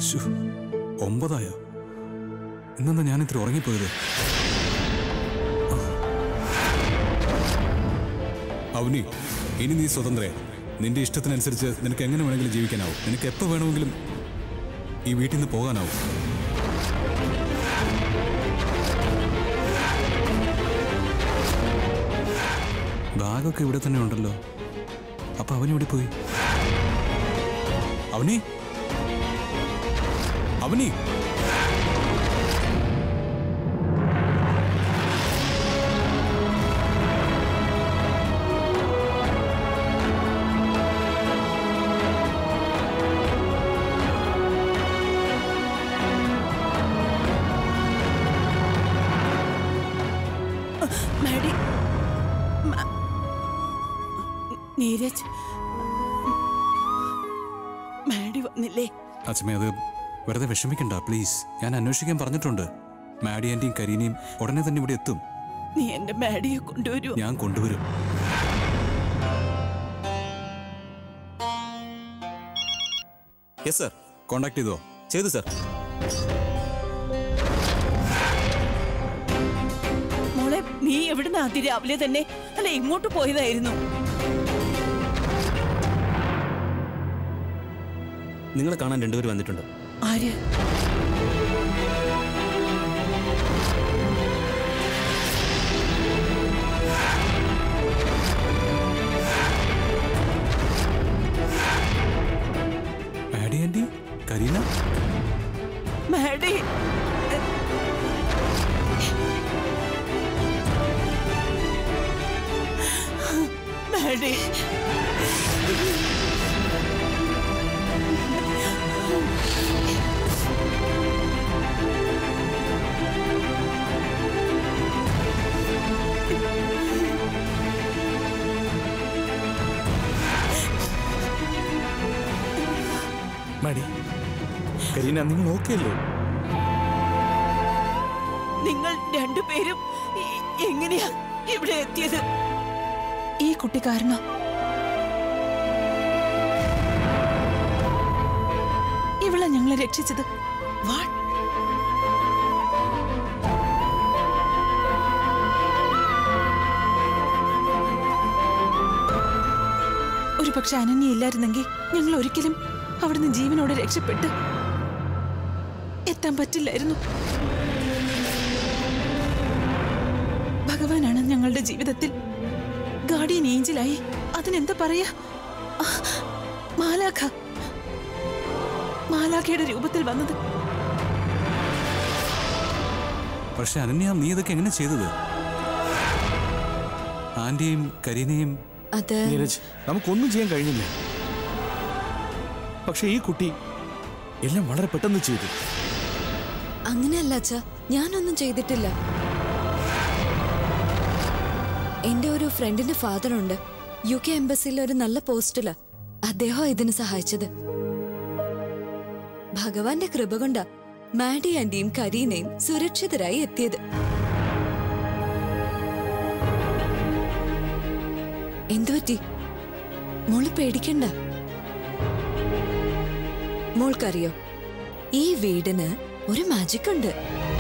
ശ്ശോ, ഒമ്പതായോ ഇന്നെന്താ ഞാൻ ഇത്ര ഉറങ്ങിപ്പോയത് അവനി ഇനി നീ സ്വതന്ത്രയാ നിന്റെ ഇഷ്ടത്തിനനുസരിച്ച് നിനക്ക് എങ്ങനെ വേണമെങ്കിലും ജീവിക്കാനാവും നിനക്ക് എപ്പോൾ വേണമെങ്കിലും ഈ വീട്ടിൽ നിന്ന് പോകാനാവും ബാഗൊക്കെ ഇവിടെ തന്നെ ഉണ്ടല്ലോ അപ്പൊ അവൻ ഇവിടെ പോയി അവനി അവനി മാഡി മ- നീരജ് മാഡി വന്നില്ലേ അച്ഛമ്മേ അത് വെറുതെ വിഷമിക്കണ്ട പ്ലീസ് ഞാൻ അന്വേഷിക്കാൻ പറഞ്ഞിട്ടുണ്ട് മാഡി ആന്റിയും കരീനയും ഉടനെ തന്നെ ഇവിടെ എത്തും നീ എന്റെ മാഡിയെ കൊണ്ടുവരൂ ഞാൻ കൊണ്ടുവരും യെസ് സർ കോണ്ടാക്ട് ചെയ്തോ ചെയ്തു സർ മോളെ നീ എവിടുന്ന് അതിരാവിലെ തന്നെ അല്ല ഇങ്ങോട്ട് പോയതായിരുന്നു നിങ്ങളെ കാണാൻ രണ്ടുപേർ വന്നിട്ടുണ്ട് ആര് Maddy aunty Kareena Maddy Maddy മടി കരീന നിങ്ങൾ ഓക്കെ അല്ലേ നിങ്ങൾ രണ്ടുപേരും എ- എങ്ങനെയാ ഇവിടെ എത്തിയത് ഈ കുട്ടി കാരണം ഇവളെ ഞങ്ങളെ രക്ഷിച്ചത് വാട്ട് ഒരു പക്ഷെ അനന്യ ഇല്ലായിരുന്നെങ്കിൽ ഞങ്ങൾ ഒരിക്കലും അവിടുന്ന് ജീവനോടെ രക്ഷപ്പെട്ട് എത്താൻ പറ്റില്ലായിരുന്നു ഭഗവാനാണ് ഞങ്ങളുടെ ജീവിതത്തിൽ ഗാർഡിയൻ ഏഞ്ചലായി അതിനെന്താ പറയാ ആ, മാലാഖ മാലാഖയുടെ രൂപത്തിൽ വന്നത് പക്ഷെ അനന്യ നീ ഇതൊക്കെ എങ്ങനെ ചെയ്തത് ആന്റിയും കരീനയും അത് നീരജ് നമുക്കൊന്നും ചെയ്യാൻ കഴിഞ്ഞില്ല പക്ഷെ ഈ കുട്ടി എല്ലാം വളരെ പെട്ടെന്ന് ചെയ്തു അങ്ങനെയല്ല അച്ഛ ഞാനൊന്നും ചെയ്തിട്ടില്ല എന്റെ ഒരു ഫ്രണ്ടിന്റെ ഫാദർ ഉണ്ട് യു കെ എംബസിയിലെ ഒരു നല്ല പോസ്റ്റിലാ അദ്ദേഹം ഇതിന് സഹായിച്ചത് ഭഗവാന്റെ കൃപ കൊണ്ടാ മാഡി ആന്റിയും കരീനയും സുരക്ഷിതരായി എത്തിയത് എന്തുപറ്റി മോള് പേടിക്കണ്ട മോൾക്കറിയോ ഈ വീടിന് ഒരു മാജിക് ഉണ്ട്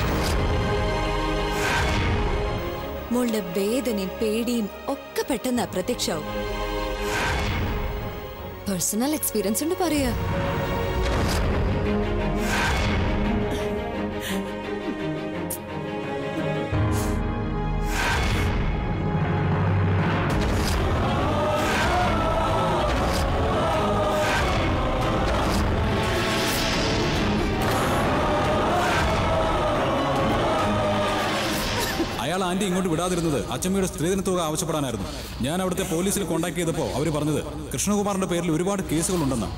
മോളുടെ വേദനയും പേടിയും ഒക്കെ പെട്ടെന്ന് അപ്രത്യക്ഷാവും പേഴ്സണൽ എക്സ്പീരിയൻസ് ഉണ്ട് പറയാ അയാൾ ആന്റി ഇങ്ങോട്ട് വിടാതിരുന്നത് അച്ചമ്മയുടെ സ്ത്രീധന തുക ആവശ്യപ്പെടാനായിരുന്നു ഞാൻ അവിടുത്തെ പോലീസിൽ കോൺടാക്ട് ചെയ്തപ്പോൾ അവർ പറഞ്ഞത് കൃഷ്ണകുമാറിന്റെ പേരിൽ ഒരുപാട് കേസുകളുണ്ടെന്ന്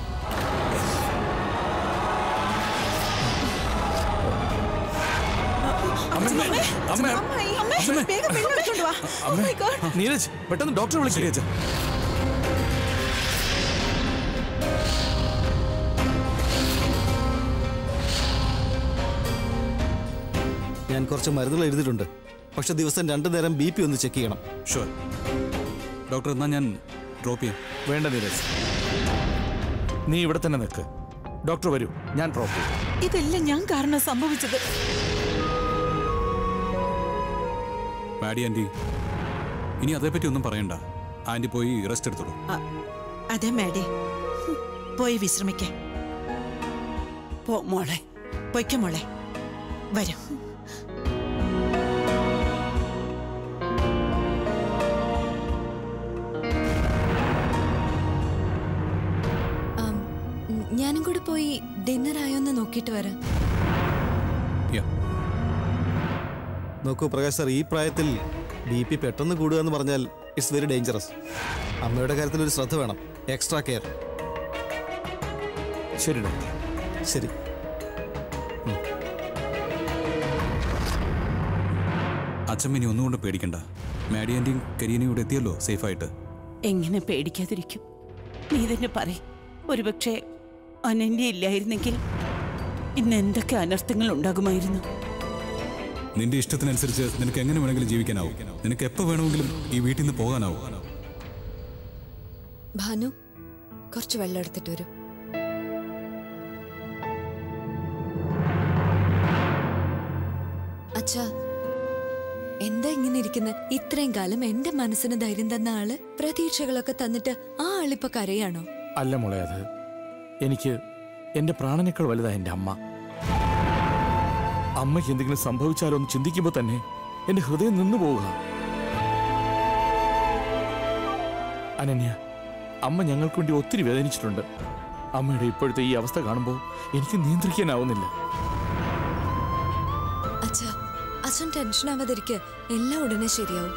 അമ്മായി, അമ്മേ, വേഗം പെണ്ണ് വിളിച്ചോണ്ട് വാ. Oh my God. നീരജ് പെട്ടെന്ന് ഡോക്ടറെ വിളിച്ചു ഞാൻ കുറച്ച് മരുന്നുകൾ എഴുതിയിട്ടുണ്ട് പക്ഷെ ദിവസം രണ്ടു നേരം ബി പി ഒന്ന് ചെക്ക് ചെയ്യണം ഷുവർ ഡോക്ടർ എന്നാ ഞാൻ ഡ്രോപ്പ് ചെയ്യാം വേണ്ട നീരജ് നീ ഇവിടെ തന്നെ നിൽക്ക് ഡോക്ടർ വരൂ ഞാൻ ഡ്രോപ്പ് ചെയ്യും ഇതെല്ലാം ഞാൻ കാരണം സംഭവിച്ചത് മാഡി ആൻറ്റി ഇനി അതേപ്പറ്റി ഒന്നും പറയണ്ട ആൻറ്റി പോയി റെസ്റ്റ് എടുത്തോളൂ അ- അതെ മാഡി പോയി വിശ്രമിക്ക പോ മോളെ പൊയ്ക്ക മോളെ വരും ആം, ഉം, ഞാനും കൂടെ പോയി ഡിന്നർ ആയോന്ന് നോക്കിയിട്ട് വരാം യാ നോക്കൂ പ്രകാശ് സാർ ഈ പ്രായത്തിൽ ബി പി പെട്ടെന്ന് കൂടുക എന്ന് പറഞ്ഞാൽ ഇറ്റ്സ് വെരി ഡേഞ്ചറസ് അമ്മയുടെ കാര്യത്തിൽ ഒരു ശ്രദ്ധ വേണം എക്സ്ട്രാ കെയർ ശരി ഡോക്ടർ ശരി അച്ഛൻ ഇനി ഒന്നുകൊണ്ട് പേടിക്കണ്ട മാഡി ആൻറ്റിയും കരിയനും ഇവിടെ എത്തിയല്ലോ സേഫായിട്ട് എങ്ങനെ പേടിക്കാതിരിക്കും നീ തന്നെ പറ ഒരുപക്ഷെ അനന്യ ഇല്ലായിരുന്നെങ്കിൽ ഇന്ന് എന്തൊക്കെ അനർത്ഥങ്ങൾ ഉണ്ടാകുമായിരുന്നു നിന്റെ ഇഷ്ടത്തിനനുസരിച്ച് നിനക്ക് എങ്ങനെ വേണമെങ്കിലും ജീവിക്കാനാവും നിനക്ക് എപ്പോൾ വേണമെങ്കിലും ഈ വീട്ടിൽ നിന്ന് പോകാനാവും ഭാനു കുറച്ച് വെള്ളം എടുത്തിട്ട് വരൂ അച്ഛാ എന്താ ഇങ്ങനെ ഇരിക്കുന്ന ഇത്രയും കാലം എന്റെ മനസ്സിന് ധൈര്യം തന്ന ആള് പ്രതീക്ഷകളൊക്കെ തന്നിട്ട് ആ ആളിപ്പൊ കരയാണോ അല്ല മോളെ അത് എനിക്ക് എന്റെ പ്രാണനേക്കാൾ വലുതാ എന്റെ അമ്മ അമ്മയ്ക്ക് എന്തെങ്കിലും സംഭവിച്ചാലോ എന്ന് ചിന്തിക്കുമ്പോൾ തന്നെ എന്റെ ഹൃദയം നിന്നു പോവുക അനന്യ അമ്മ ഞങ്ങൾക്ക് വേണ്ടി ഒത്തിരി വേദനിച്ചിട്ടുണ്ട് അമ്മയുടെ ഇപ്പോഴത്തെ ഈ അവസ്ഥ കാണുമ്പോൾ എനിക്ക് നിയന്ത്രിക്കാനാവുന്നില്ല അച്ഛാ അച്ഛൻ ടെൻഷൻ ആവാതിരിക്കെ എല്ലാം ഉടനെ ശരിയാവും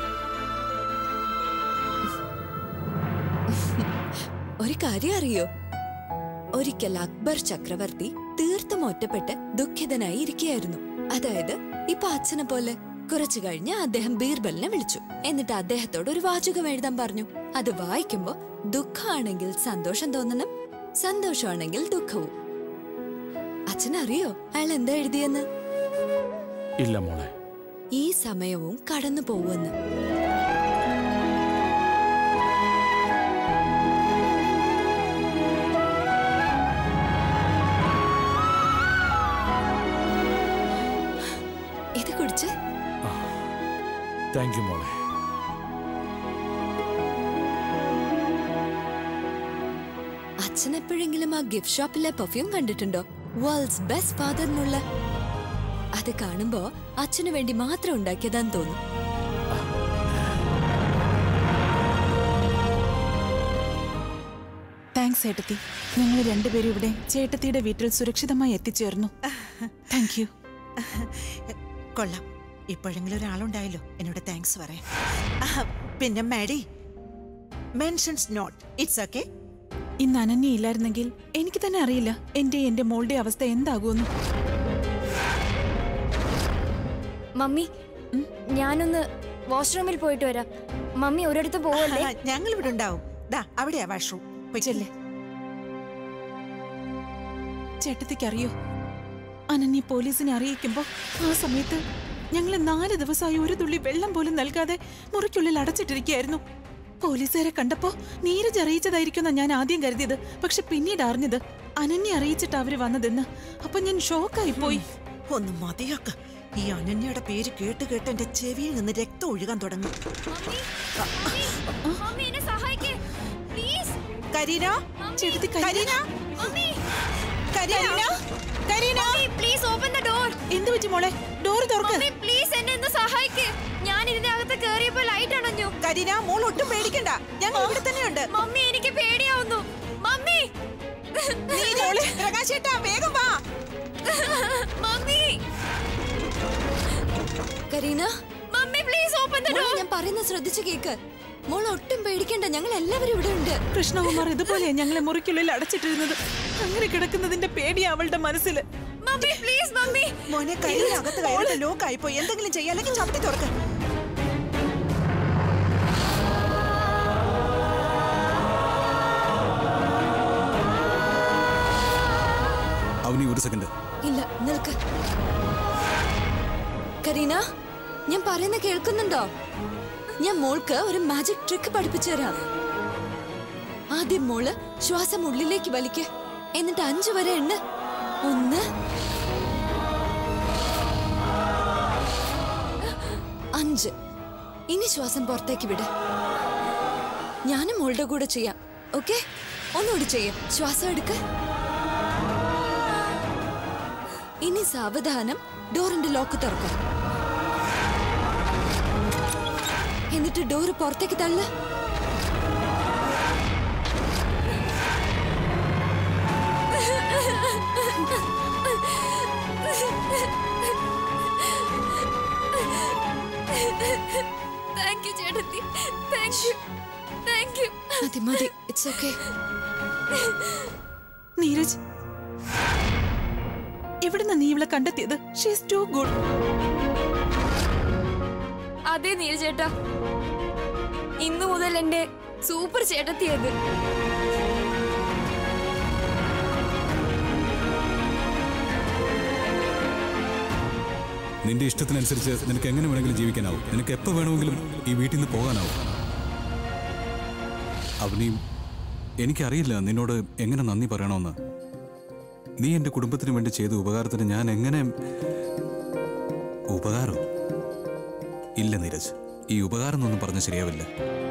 ഒരു കാര്യം അറിയോ ഒരിക്കൽ അക്ബർ ചക്രവർത്തി തീർത്തും ഒറ്റപ്പെട്ട് ദുഃഖിതനായി ഇരിക്കുകയായിരുന്നു അതായത് ഇപ്പൊ അച്ഛനെ പോലെ കുറച്ചു കഴിഞ്ഞ് അദ്ദേഹം ബീർബലിനെ വിളിച്ചു എന്നിട്ട് അദ്ദേഹത്തോട് ഒരു വാചകം എഴുതാൻ പറഞ്ഞു അത് വായിക്കുമ്പോ ദുഃഖമാണെങ്കിൽ സന്തോഷം തോന്നണം സന്തോഷമാണെങ്കിൽ ദുഃഖവും അച്ഛനറിയോ അയാൾ എന്താ എഴുതിയെന്ന് ഇല്ല മോളെ ഈ സമയവും കടന്നു പോവുമെന്ന് ഇത് കുടിച്ച് താങ്ക് യു മോളെ അച്ഛൻ എപ്പോഴെങ്കിലും ആ ഗിഫ്റ്റ് ഷോപ്പിലെ പെർഫ്യൂം കണ്ടിട്ടുണ്ടോ വേൾഡ്സ് ബെസ്റ്റ് ഫാദർ എന്നുള്ള അത് കാണുമ്പോ അച്ഛന് വേണ്ടി മാത്രം ഉണ്ടാക്കിയതാന്ന് തോന്നും താങ്ക്സ് ഏട്ടത്തി ഞങ്ങൾ രണ്ടുപേരും ഇവിടെ ചേട്ടത്തിയുടെ വീട്ടിൽ സുരക്ഷിതമായി എത്തിച്ചേർന്നു താങ്ക് യു കൊള്ളാം ഇപ്പോഴെങ്കിലും ഒരാളുണ്ടായല്ലോ എന്നോട് താങ്ക്സ് പറയാൻ ആ, പിന്നെ Maddy mentions not it's okay ഇന്ന് അനന്യ ഇല്ലായിരുന്നെങ്കിൽ എനിക്ക് തന്നെ അറിയില്ല എന്റെ എന്റെ മോളുടെ അവസ്ഥ എന്താകുമെന്ന് മമ്മി ഞാനൊന്ന് വാഷ്റൂമിൽ പോയിട്ട് വരാം മമ്മി ഒരിടത്ത് പോവല്ലേ ഞങ്ങൾ ഇവിടെ ഉണ്ടാവും ദാ അവിടെയാ വാഷ്റൂം ചെല്ലേ ചേട്ടത്തിക്ക് അറിയോ അനന്യ പോലീസിനെ അറിയിക്കുമ്പോ ആ സമയത്ത് ഞങ്ങൾ നാല് ദിവസമായി ഒരു തുള്ളി വെള്ളം പോലും നൽകാതെ മുറിക്കുള്ളിൽ അടച്ചിട്ടിരിക്കുകയായിരുന്നു പോലീസുകാരെ കണ്ടപ്പോ നീരജ് അറിയിച്ചതായിരിക്കും ഞാൻ ആദ്യം കരുതിയത് പക്ഷെ പിന്നീട് അറിഞ്ഞത് അനന്യ അറിയിച്ചിട്ട് അവര് വന്നതെന്ന് അപ്പൊ ഞാൻ ഷോക്കായി പോയി ഒന്ന് മതിയാക്ക ഈ അനന്യയുടെ പേര് കേട്ട് കേട്ട് എന്റെ ചെവിയിൽ നിന്ന് രക്തം ഒഴുകാൻ തുടങ്ങി മമ്മി എന്നെ സഹായിക്കേ പ്ലീസ് കരീന ചേട്ടത്തി Kareena mummy Kareena Kareena please open the door എന്ത് പറ്റി മോളെ ഡോർ തുറക്ക് മമ്മി പ്ലീസ് എന്നെ ഒന്ന് സഹായിക്കേ ഞാൻ ഇതിന്റെ അകത്ത് കേറിയപ്പോൾ ലൈറ്റ് അണഞ്ഞു കരീന മോൾ ഒട്ടും പേടിക്കണ്ട ഞങ്ങൾ ഇവിടെ തന്നെയുണ്ട് മമ്മി എനിക്ക് പേടിയാവുന്നു മമ്മി നീ പ്രകാശേട്ടാ വേഗം വാ mummy Kareena mummy please open the മോളെ ഡോർ ഞാൻ പറയുന്ന ശ്രദ്ധിച്ചു കേക്ക് മോൾ ഒട്ടും പേടിക്കണ്ട ഞങ്ങൾ എല്ലാവരും ഇവിടെ ഉണ്ട് കൃഷ്ണകുമാർ ഇതുപോലെയാ ഞങ്ങളെ മുറിക്കുള്ളിൽ അടച്ചിട്ടിരുന്നത് അങ്ങനെ കിടക്കുന്നതിന്റെ പേടി അവളുടെ മനസ്സിൽ മമ്മി പ്ലീസ് മമ്മി മോനെ കരീന അകത്ത് കയറിട്ട് ലോക്ക് ആയിപ്പോയി എന്തെങ്കിലും ചെയ്യാല്ലെങ്കിൽ ചവിട്ടി തുറക്ക അവനി ഒരു സെക്കൻഡ് ഇല്ല നിൽക്ക് കരീന ഞാൻ പറയുന്ന കേൾക്കുന്നുണ്ടോ ഞാൻ മോൾക്ക് ഒരു മാജിക് ട്രിക്ക് പഠിപ്പിച്ചു തരാം ആദ്യം മോള് ശ്വാസം ഉള്ളിലേക്ക് വലിക്ക് എന്നിട്ട് അഞ്ചു വരെ എണ്ണ് ഒന്ന് അഞ്ച് ഇനി ശ്വാസം പുറത്തേക്ക് വിട് ഞാനും മോളുടെ കൂടെ ചെയ്യാം ഓക്കെ ഒന്നുകൂടി ചെയ്യാം ശ്വാസം എടുക്ക ഇനി സാവധാനം ഡോറിന്റെ ലോക്ക് തുറക്കാം എന്നിട്ട് ഡോറ് പുറത്തേക്ക് തള്ളു താങ്ക് യു ചേട്ടത്തി താങ്ക് യു താങ്ക് യു മതി മതി ഇറ്റ്സ് ഓക്കെ നീരജ് എവിടുന്ന നീ ഇവളെ കണ്ടെത്തിയത് ഷീസ് ടു ഗുഡ് അതെ നീല ചേട്ടാ ഇന്നു മുതൽ എന്റെ സൂപ്പർ ചേട്ടത്തിയത് നിന്റെ ഇഷ്ടത്തിനനുസരിച്ച് നിനക്ക് എങ്ങനെ വേണമെങ്കിലും ജീവിക്കാനാവും നിനക്ക് എപ്പോൾ വേണമെങ്കിലും ഈ വീട്ടിൽ നിന്ന് പോകാനാവും അവനെയും എനിക്കറിയില്ല നിന്നോട് എങ്ങനെ നന്ദി പറയണമെന്ന് നീ എൻ്റെ കുടുംബത്തിന് വേണ്ടി ചെയ്ത ഉപകാരത്തിന് ഞാൻ എങ്ങനെ ഉപകാരം ഇല്ല നീരജ് ഈ ഉപകാരം എന്നൊന്നും പറഞ്ഞ ശരിയാവില്ല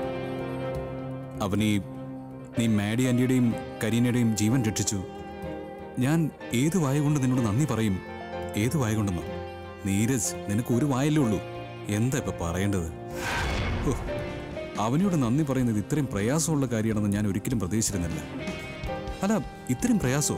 അവനീ നീ മാഡി ആൻറ്റിയുടെയും കരീനയുടെയും ജീവൻ രക്ഷിച്ചു ഞാൻ ഏത് വായ കൊണ്ട് നിന്നോട് നന്ദി പറയും ഏത് വായ കൊണ്ടെന്നോ നീരജ് നിനക്ക് ഒരു വായല്ലേ ഉള്ളൂ എന്താ ഇപ്പൊ പറയേണ്ടത് ഹോ, അവനോട് നന്ദി പറയുന്നത് ഇത്രയും പ്രയാസമുള്ള കാര്യമാണെന്ന് ഞാൻ ഒരിക്കലും പ്രതീക്ഷിച്ചിരുന്നില്ല അല്ല ഇത്രയും പ്രയാസോ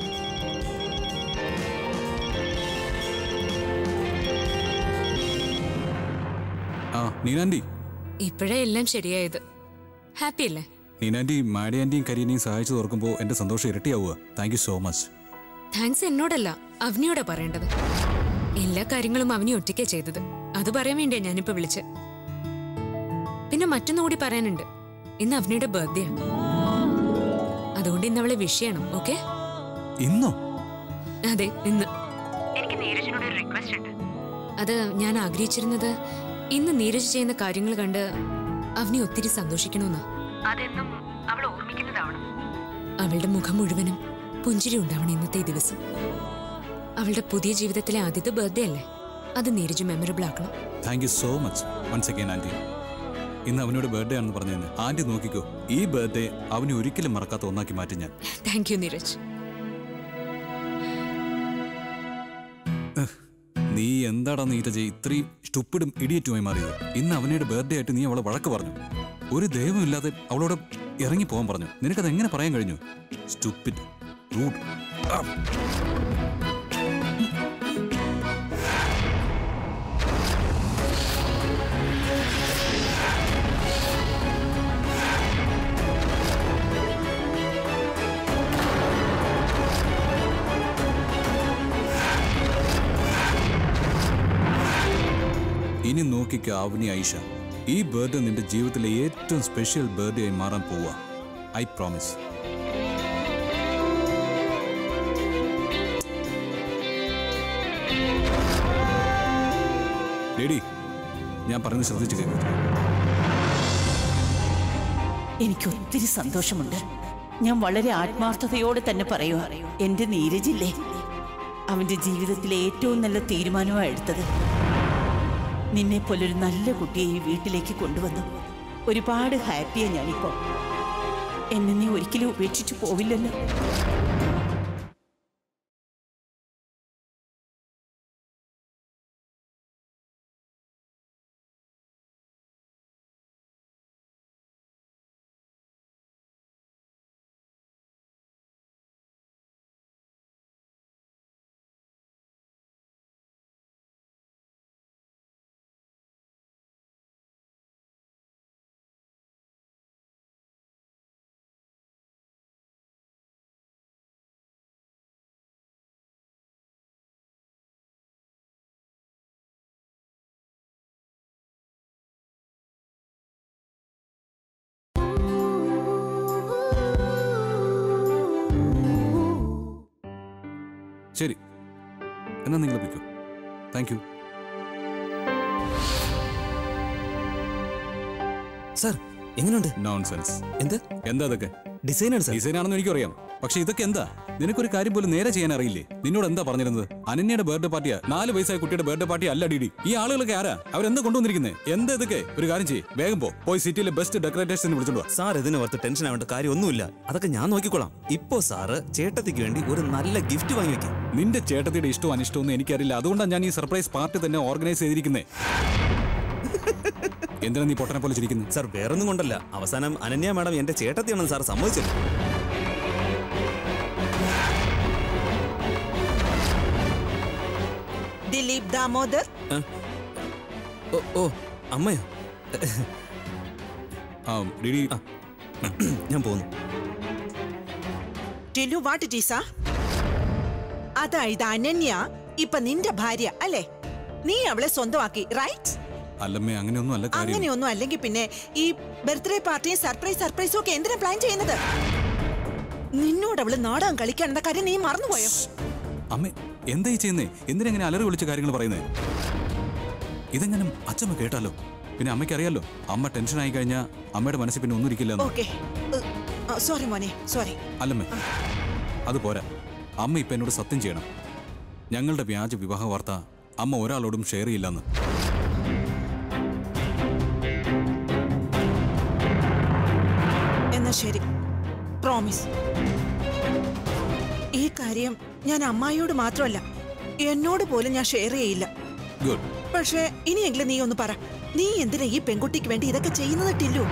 ആ നീനാൻറ്റി ഇപ്പോഴേ എല്ലാം ശരിയായത് ഹാപ്പി അല്ലേ നീനാൻറ്റി മാഡി ആൻറ്റിയും കരീനയും സഹായിച്ചു തുറക്കുമ്പോൾ എൻ്റെ സന്തോഷം ഇരട്ടിയാവുക thank you so much thanks എന്നോടല്ല അവനിയോടാ പറയേണ്ടത് എല്ലാ കാര്യങ്ങളും അവനി ഒറ്റയ്ക്കാ ചെയ്തത് അത് പറയാൻ വേണ്ടിയാ ഞാനിപ്പോ വിളിച്ച് പിന്നെ മറ്റൊന്നുകൂടി പറയാനുണ്ട് ഇന്ന് അവനിയുടെ ബർത്ത്ഡേ അതുകൊണ്ട് ഇന്ന് അവളെ വിഷ് ചെയ്യണം ഓക്കെ ഇന്നോ അതെ ഇന്ന് എനിക്ക് നീരജിനോട് ഒരു റിക്വസ്റ്റ് ഉണ്ട് അത് ഞാൻ ആഗ്രഹിച്ചിരുന്നത് ഇന്ന് നീരജ് ചെയ്യുന്ന കാര്യങ്ങൾ കണ്ട് അവനെ ഒത്തിരി സന്തോഷിക്കണമെന്നാ അതെന്നും അവൾ ഓർമ്മിക്കുന്നതാവണം അവളുടെ മുഖം മുഴുവനും പുഞ്ചിരി ഉണ്ടാവണം ഇന്നത്തെ ഈ ദിവസം അവളുടെ പുതിയ ജീവിതത്തിലെ ആദ്യത്തെ ബർത്ത്ഡേ അല്ലേ അത് നീരജ് മെമ്മറബിൾ ആക്കണം thank you so much once again aunty ഇന്ന് അവനോട് ബർത്ത്ഡേ ആണെന്ന് പറഞ്ഞതിന് ആൻറ്റി നോക്കിക്കോ ഈ ബർത്ത്ഡേ അവനെ ഒരിക്കലും മറക്കാത്ത ഒന്നാക്കി മാറ്റി ഞാൻ താങ്ക് യു നീരജ് നീ എന്താടാ നീരജ ഇത്രയും സ്റ്റുപ്പിടും ഇടിയറ്റുമായി മാറിയത് ഇന്ന് അവനയുടെ ബർത്ത്ഡേ ആയിട്ട് നീ അവളെ വഴക്ക് പറഞ്ഞു ഒരു ദൈവമില്ലാതെ അവളോട് ഇറങ്ങി പോകാൻ പറഞ്ഞു നിനക്കത് എങ്ങനെ പറയാൻ കഴിഞ്ഞു സ്റ്റുപ്പിഡ് റൂഡ് ഇനി നോക്കിക്ക അവനി ഐഷ ഈ ബർത്ത്ഡേ നിന്റെ ജീവിതത്തിലെ ഏറ്റവും സ്പെഷ്യൽ ബർത്ത്ഡേ ആയി മാറാൻ പോവുക ഐ പ്രോമിസ് ലേഡി ഞാൻ പറയുന്നത് ശ്രദ്ധിച്ചു കേൾക്കും എനിക്ക് ഒത്തിരി സന്തോഷമുണ്ട് ഞാൻ വളരെ ആത്മാർത്ഥതയോടെ തന്നെ പറയുക എന്റെ നീരജില്ലേ അവന്റെ ജീവിതത്തിലെ ഏറ്റവും നല്ല തീരുമാനമാണ് എടുത്തത് നിന്നെ പോലൊരു നല്ല കുട്ടിയെ ഈ വീട്ടിലേക്ക് കൊണ്ടുവന്നു ഒരുപാട് ഹാപ്പിയാ ഞാനിപ്പോ എന്നെ നീ ഒരിക്കലും ഉപേക്ഷിച്ചു പോവില്ലല്ലോ ശരി എന്നാ നിങ്ങൾ പിക്കോ താങ്ക് യു സാർ എങ്ങനെയുണ്ട് നോൺസെൻസ് എന്ത് എന്താ അതൊക്കെ ഡിസൈനാണ് സാർ ഡിസൈൻ ആണെന്ന് എനിക്കറിയാം പക്ഷെ ഇതൊക്കെ എന്താ നിനക്കൊരു കാര്യം പോലും നേരെ ചെയ്യാൻ അറിയില്ലേ നിന്നോട് എന്താ പറഞ്ഞിരുന്നത് അനന്യയുടെ ബർത്ത്ഡേ പാർട്ടിയാ നാല് വയസ്സായ കുട്ടിയുടെ ബർത്ത്ഡേ പാർട്ടി അല്ല ഡിഡി ഈ ആളുകളൊക്കെ ആരാ അവരെന്താ കൊണ്ടുവന്നിരിക്കുന്നത് എന്താ ഇതൊക്കെ ഒരു കാര്യം ചെയ്യ് വേഗം പോ പോയി സിറ്റിയിലെ ബെസ്റ്റ് ഡെക്കറേറ്റേഴ്സിനെ വിളിച്ചോണ്ട് വാ സാർ ഇതിന് ഓർത്ത് ടെൻഷൻ ആവേണ്ട കാര്യമൊന്നുമില്ല അതൊക്കെ ഞാൻ നോക്കിക്കോളാം ഇപ്പോ സാറ് ചേട്ടത്തിക്ക് വേണ്ടി ഒരു നല്ല ഗിഫ്റ്റ് വാങ്ങി വെക്കാം നിന്റെ ചേട്ടത്തിയുടെ ഇഷ്ടവും അനിഷ്ടവും ഒന്നും എനിക്കറിയില്ല അതുകൊണ്ടാണ് ഞാൻ ഈ സർപ്രൈസ് പാർട്ടി തന്നെ ഓർഗനൈസ് ചെയ്തിരിക്കുന്നത് എന്തിനാ നീ പൊട്ടനെ പോലെ ചിരിക്കുന്നത് സാർ വേറൊന്നും കൊണ്ടല്ല അവസാനം അനന്യ മാഡം എന്റെ ചേട്ടത്തിയാണെന്ന് സാർ സമ്മതിച്ചത് ദിലീപ് ദാമോദർ ഓ ഓ അമ്മയോ ആ ഡിഡി ഞാൻ പോന്നു ടിലു വാട്ട് ടീസ അതായത് അനന്യ ഇപ്പൊ നിന്റെ ഭാര്യ അല്ലേ നീ അവളെ സ്വന്തമാക്കി റൈറ്റ് അല്ലമ്മേ അങ്ങനെയൊന്നും അല്ല കാര്യം അങ്ങനെയൊന്നും അല്ലെങ്കിൽ പിന്നെ ഈ ബർത്ത്ഡേ പാർട്ടിയും സർപ്രൈസ് സർപ്രൈസും ഒക്കെ എന്തിനാ പ്ലാൻ ചെയ്യുന്നത് നിന്നോട് അവള് നാടകം കളിക്കാണെന്ന കാര്യം നീ മറന്നുപോയോ അമ്മേ എന്താ ഈ ചെയ്യുന്നേ എന്തിനെങ്ങനെ അലറി വിളിച്ച കാര്യങ്ങൾ പറയുന്നേ ഇതെങ്ങനെ അച്ഛമ്മ കേട്ടാലോ പിന്നെ അമ്മയ്ക്ക് അറിയാലോ അമ്മ ടെൻഷൻ ആയി കഴിഞ്ഞാൽ അമ്മയുടെ മനസ്സിൽ പിന്നെ ഒന്നും ഇരിക്കില്ല ഓക്കെ സോറി മോനെ സോറി അല്ലമ്മേ അത് പോരാ അമ്മ ഇപ്പൊ എന്നോട് സത്യം ചെയ്യണം ഞങ്ങളുടെ വ്യാജ വിവാഹ വാർത്ത അമ്മ ഒരാളോടും ഷെയർ ചെയ്യില്ലെന്ന് എന്നാ ശരി പ്രോമിസ് ഈ കാര്യം ഞാൻ അമ്മായിയോട് മാത്രമല്ല എന്നോട് പോലും ഞാൻ ഷെയർ ചെയ്യില്ല ഗുഡ് പക്ഷേ ഇനിയെങ്കിലും നീ ഒന്ന് പറ നീ എന്തിനാ ഈ പെൺകുട്ടിക്ക് വേണ്ടി ഇതൊക്കെ ചെയ്യുന്നത് ടില്ലു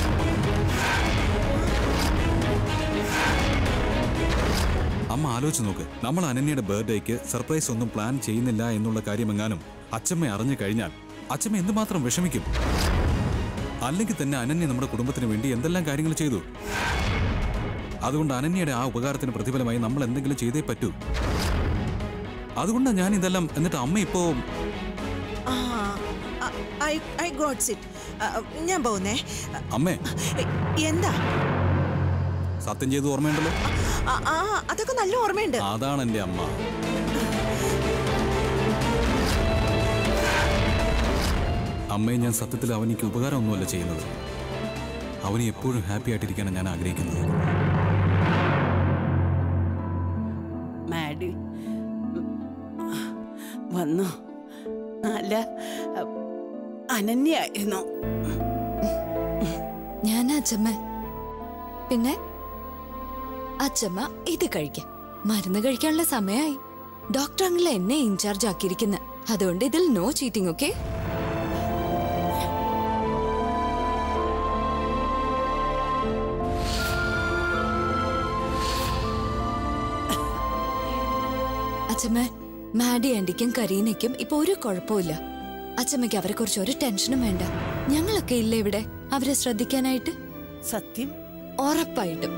അമ്മ ആലോചിച്ച് നോക്ക് നമ്മൾ അനന്യയുടെ ബർത്ത്ഡേക്ക് സർപ്രൈസ് ഒന്നും പ്ലാൻ ചെയ്യുന്നില്ല എന്നുള്ള കാര്യമെങ്ങാനും അച്ഛമ്മ അറിഞ്ഞു കഴിഞ്ഞാൽ അച്ഛമ്മ എന്തുമാത്രം വിഷമിക്കും അല്ലെങ്കിൽ തന്നെ അനന്യ നമ്മുടെ കുടുംബത്തിന് വേണ്ടി എന്തെല്ലാം കാര്യങ്ങൾ ചെയ്തു അതുകൊണ്ട് അനന്യയുടെ ആ ഉപകാരത്തിന് പ്രതിഫലമായി നമ്മൾ എന്തെങ്കിലും ചെയ്തേ പറ്റൂ അതുകൊണ്ടാണ് ഞാൻ ഇതെല്ലാം എന്നിട്ട് അമ്മ ഇപ്പോ ആ ഐ ഐ ഗോഡ് സിറ്റ് ഞാൻ പോകുന്നേ അമ്മേ എ- എന്താ സത്യം ചെയ്ത് ഓർമ്മയുണ്ടല്ലോ ആ, ആ അതൊക്കെ നല്ല ഓർമ്മയുണ്ട് അതാണ് എൻ്റെ അമ്മ അമ്മയെ ഞാൻ സത്യത്തിൽ അവനിക്ക് ഉപകാരമൊന്നുമല്ല ചെയ്യുന്നത് അവന് എപ്പോഴും ഹാപ്പി ആയിട്ടിരിക്കാനാണ് ഞാൻ ആഗ്രഹിക്കുന്നത് മാഡി വന്നു അല്ല അനന്യായിരുന്നു ഞാൻ അച്ഛമ്മ പിന്നെ അച്ഛമ്മ ഇത് കഴിക്കാം മരുന്ന് കഴിക്കാനുള്ള സമയമായി ഡോക്ടർ അങ്കിൾ എന്നെ ഇൻചാർജ് ആക്കിയിരിക്കുന്നത് അതുകൊണ്ട് ഇതിൽ നോ ചീറ്റിംഗ് ഓക്കെ അച്ഛമ്മ മാഡി ആന്റിക്കും കരീനയ്ക്കും ഇപ്പൊ ഒരു കുഴപ്പമില്ല അച്ഛമ്മയ്ക്ക് അവരെ കുറിച്ച് ഒരു ടെൻഷനും വേണ്ട ഞങ്ങളൊക്കെ ഇല്ലേ ഇവിടെ അവരെ ശ്രദ്ധിക്കാനായിട്ട് സത്യം ഉറപ്പായിട്ടും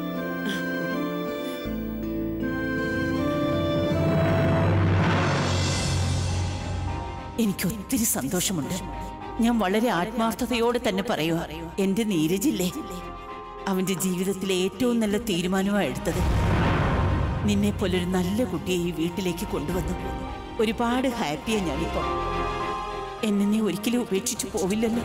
എനിക്ക് ഒത്തിരി സന്തോഷമുണ്ട് ഞാൻ വളരെ ആത്മാർത്ഥതയോടെ തന്നെ പറയുക എന്റെ നീരജില്ലേ അവന്റെ ജീവിതത്തിലെ ഏറ്റവും നല്ല തീരുമാനമാണ് എടുത്തത് നിന്നെ പോലൊരു നല്ല കുട്ടിയെ ഈ വീട്ടിലേക്ക് കൊണ്ടുവന്നു ഒരുപാട് ഹാപ്പിയാ ഞാനിപ്പോ എന്നെ നീ ഒരിക്കലും ഉപേക്ഷിച്ചു പോവില്ലല്ലോ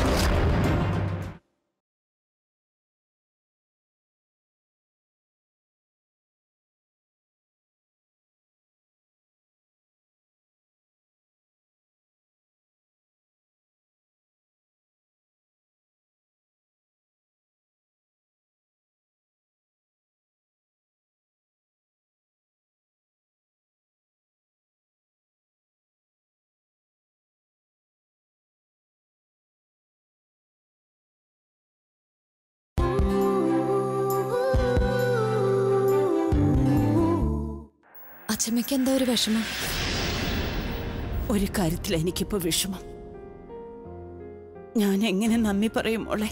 അച്ഛമ്മയ്ക്ക് എന്താ ഒരു വിഷമം ഒരു കാര്യത്തിൽ എനിക്കിപ്പോ വിഷമം ഞാൻ എങ്ങനെ നന്ദി പറയും മോളെ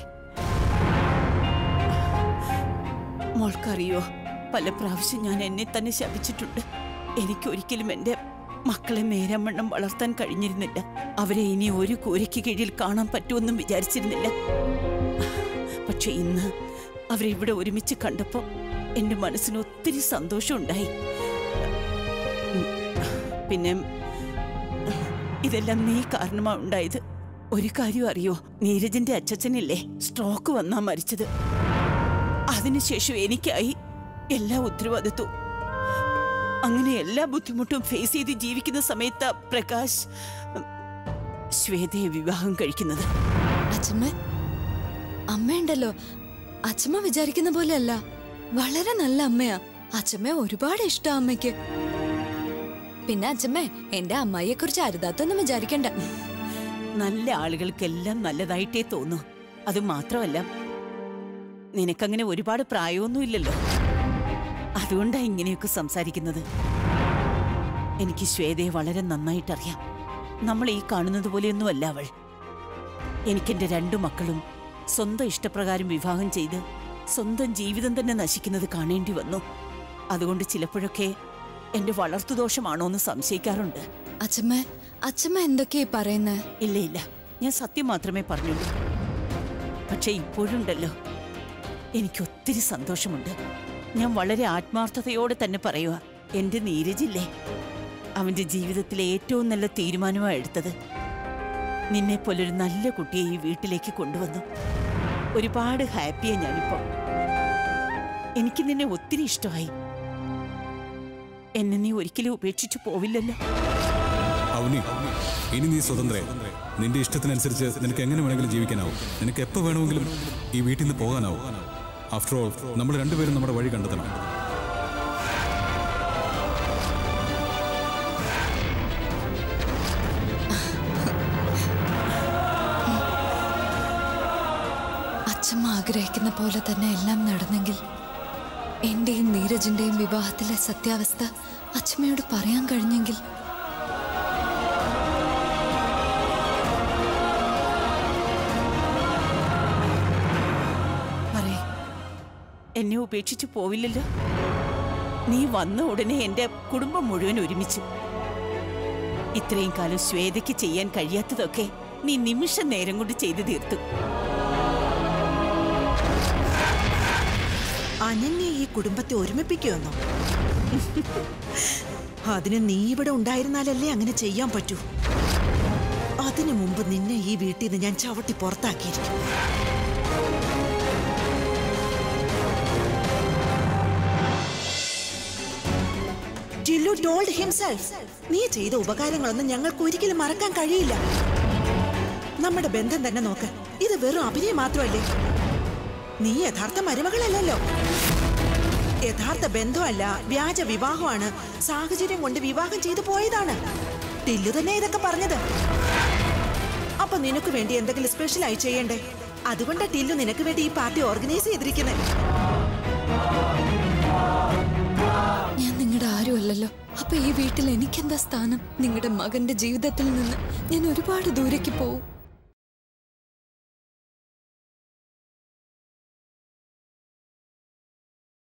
മോൾക്കറിയോ പല പ്രാവശ്യം ഞാൻ എന്നെ തന്നെ ശപിച്ചിട്ടുണ്ട് എനിക്കൊരിക്കലും എൻ്റെ മക്കളെ നേരമണ്ണം വളർത്താൻ കഴിഞ്ഞിരുന്നില്ല അവരെ ഇനി ഒരു കൂരയ്ക്ക് കീഴിൽ കാണാൻ പറ്റുമെന്നും വിചാരിച്ചിരുന്നില്ല പക്ഷെ ഇന്ന് അവരെ ഇവിടെ ഒരുമിച്ച് കണ്ടപ്പോൾ എൻ്റെ മനസ്സിന് ഒത്തിരി സന്തോഷമുണ്ടായി ഉം. പിന്നെ ഇതെല്ലാം നീ കാരണമാ ഉണ്ടായത് ഒരു കാര്യം അറിയോ നീരജിന്റെ അച്ഛച്ചനില്ലേ സ്ട്രോക്ക് വന്നാ മരിച്ചത് അതിനുശേഷം എനിക്കായി എല്ലാ ഉത്തരവാദിത്വവും അങ്ങനെ എല്ലാ ബുദ്ധിമുട്ടും ഫേസ് ചെയ്ത് ജീവിക്കുന്ന സമയത്ത് പ്രകാശ് ഉം, ശ്വേതയെ വിവാഹം കഴിക്കുന്നത് അച്ഛമ്മ അമ്മയുണ്ടല്ലോ അച്ഛമ്മ വിചാരിക്കുന്ന പോലെയല്ല വളരെ നല്ല അമ്മയാ അച്ഛമ്മ ഒരുപാട് ഇഷ്ടം അമ്മയ്ക്ക് പിന്നെ അച്ഛമ്മ എന്റെ അമ്മായിയെ കുറിച്ച് അരുതാത്തൊന്നും വിചാരിക്കണ്ട നല്ല ആളുകൾക്കെല്ലാം നല്ലതായിട്ടേ തോന്നൂ അത് മാത്രമല്ല നിനക്കങ്ങനെ ഒരുപാട് പ്രായമൊന്നുമില്ലല്ലോ അതുകൊണ്ടാ ഇങ്ങനെയൊക്കെ സംസാരിക്കുന്നത് എനിക്ക് ശ്വേതയെ വളരെ നന്നായിട്ടറിയാം നമ്മൾ ഈ കാണുന്നത് പോലെയൊന്നുമല്ല അവൾ എനിക്കെന്റെ രണ്ടു മക്കളും സ്വന്തം ഇഷ്ടപ്രകാരം വിവാഹം ചെയ്ത് സ്വന്തം ജീവിതം തന്നെ നശിക്കുന്നത് കാണേണ്ടി വന്നു അതുകൊണ്ട് ചിലപ്പോഴൊക്കെ എന്റെ വളർത്തുദോഷമാണോ എന്ന് സംശയിക്കാറുണ്ട് അച്ഛമ്മ അച്ഛമ്മ എന്തൊക്കെയാ പറയുന്നേ ഇല്ല ഇല്ല ഞാൻ സത്യം മാത്രമേ പറഞ്ഞുള്ളൂ പക്ഷെ ഇപ്പോഴുണ്ടല്ലോ എനിക്ക് ഒത്തിരി സന്തോഷമുണ്ട് ഞാൻ വളരെ ആത്മാർത്ഥതയോടെ തന്നെ പറയുക എന്റെ നീരജില്ലേ അവന്റെ ജീവിതത്തിലെ ഏറ്റവും നല്ല തീരുമാനമാണ് എടുത്തത് നിന്നെ പോലൊരു നല്ല കുട്ടിയെ ഈ വീട്ടിലേക്ക് കൊണ്ടുവന്നു ഒരുപാട് ഹാപ്പിയാ ഞാനിപ്പോ എനിക്ക് നിന്നെ ഒത്തിരി ഇഷ്ടമായി എന്നെ നീ ഒരിക്കലും ഉപേക്ഷിച്ചു പോവില്ലല്ലോ അവനി ഇനി നീ സ്വതന്ത്ര നിന്റെ ഇഷ്ടത്തിനനുസരിച്ച് നിനക്ക് എങ്ങനെ വേണമെങ്കിലും ജീവിക്കാനാവും നിനക്ക് എപ്പോൾ വേണമെങ്കിലും ഈ വീട്ടിൽ നിന്ന് പോകാനാവും ആഫ്റ്റർ ഓൾ നമ്മൾ രണ്ടുപേരും നമ്മുടെ വഴി കണ്ടെത്തണം അച്ഛമ്മ ആഗ്രഹിക്കുന്ന പോലെ തന്നെ എല്ലാം നടന്നെങ്കിൽ എന്റെയും നീരജിന്റെയും വിവാഹത്തിലെ സത്യാവസ്ഥ അച്ഛമ്മയോട് പറയാൻ കഴിഞ്ഞെങ്കിൽ പറയേ എന്നെ ഉപേക്ഷിച്ചു പോവില്ലല്ലോ നീ വന്ന ഉടനെ എന്റെ കുടുംബം മുഴുവൻ ഒരുമിച്ചു ഇത്രയും കാലം ശ്വേതയ്ക്ക് ചെയ്യാൻ കഴിയാത്തതൊക്കെ നീ നിമിഷ നേരം കൊണ്ട് ചെയ്തു തീർത്തു അനന്യ ഈ കുടുംബത്തെ ഒരുമിപ്പിക്കുമെന്നോ അതിന് നീ ഇവിടെ ഉണ്ടായിരുന്നാലല്ലേ അങ്ങനെ ചെയ്യാൻ പറ്റൂ അതിനു മുമ്പ് നിന്നെ ഈ വീട്ടിൽ നിന്ന് ഞാൻ ചവിട്ടി പുറത്താക്കിയിരിക്കും ടില്ലു ടോൾഡ് ഹിംസെൽഫ് നീ ചെയ്ത ഉപകാരങ്ങളൊന്നും ഞങ്ങൾക്ക് ഒരിക്കലും മറക്കാൻ കഴിയില്ല നമ്മുടെ ബന്ധം തന്നെ നോക്ക് ഇത് വെറും അഭിനയം മാത്രമല്ലേ നീ യഥാർത്ഥ മരുമകളല്ലല്ലോ യഥാർത്ഥ ബന്ധമല്ല വ്യാജ വിവാഹമാണ് സാഹചര്യം കൊണ്ട് വിവാഹം ചെയ്തു പോയതാണ് ടില്ലു തന്നെ ഇതൊക്കെ പറഞ്ഞത് അപ്പൊ നിനക്ക് വേണ്ടി എന്തെങ്കിലും സ്പെഷ്യൽ ആയി ചെയ്യണ്ടേ അതുകൊണ്ടാ ടില്ലു നിനക്ക് വേണ്ടി ഈ പാർട്ടി ഓർഗനൈസ് ചെയ്തിരിക്കുന്നത് ഞാൻ നിങ്ങളുടെ ആരുമല്ലല്ലോ അപ്പൊ ഈ വീട്ടിൽ എനിക്കെന്താ സ്ഥാനം നിങ്ങളുടെ മകന്റെ ജീവിതത്തിൽ നിന്ന് ഞാൻ ഒരുപാട് ദൂരേക്ക് പോവും